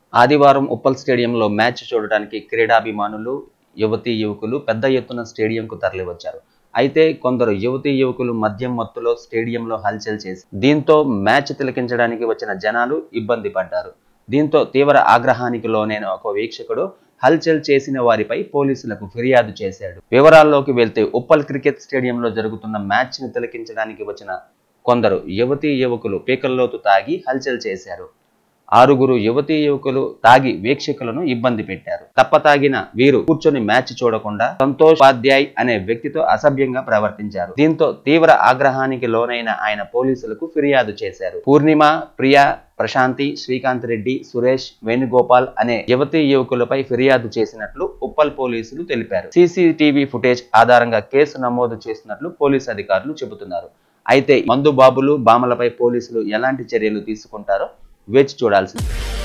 ఆదివారం ఉప్పల్ స్టేడియంలో మ్యాచ్ చూడటానికి క్రీడాభిమానులు యువతీ యువకులు పెద్ద ఎత్తున స్టేడియంకు తరలివచ్చారు అయితే కొందరు యువతీ యువకులు మద్యం మత్తులో స్టేడియంలో హల్చల్ చేసి దీంతో మ్యాచ్ తిలకించడానికి వచ్చిన జనాలు ఇబ్బంది పడ్డారు దీంతో తీవ్ర ఆగ్రహానికి లోనైన ఒక వీక్షకుడు హల్చల్ చేసిన వారిపై పోలీసులకు ఫిర్యాదు చేశాడు వివరాల్లోకి వెళ్తే ఉప్పల్ క్రికెట్ స్టేడియంలో జరుగుతున్న మ్యాచ్ని తిలకించడానికి వచ్చిన కొందరు యువతీ యువకులు పీకల్లోతు తాగి హల్చల్ చేశారు ఆరుగురు యువతీ యువకులు తాగి వీక్షకులను ఇబ్బంది పెట్టారు తప్పతాగిన వీరు కూర్చొని మ్యాచ్ చూడకుండా సంతోష్ ఉపాధ్యాయ్ అనే వ్యక్తితో అసభ్యంగా ప్రవర్తించారు దీంతో తీవ్ర ఆగ్రహానికి లోనైన ఆయన పోలీసులకు ఫిర్యాదు చేశారు పూర్ణిమ ప్రియా ప్రశాంతి శ్రీకాంత్ రెడ్డి సురేష్ వేణుగోపాల్ అనే యువతీ యువకులపై ఫిర్యాదు చేసినట్లు ఉప్పల్ పోలీసులు తెలిపారు సీసీటీవీ ఫుటేజ్ ఆధారంగా కేసు నమోదు చేసినట్లు పోలీసు అధికారులు చెబుతున్నారు అయితే మందు బాబులు బామలపై పోలీసులు ఎలాంటి చర్యలు తీసుకుంటారో వేచి చూడాల్సింది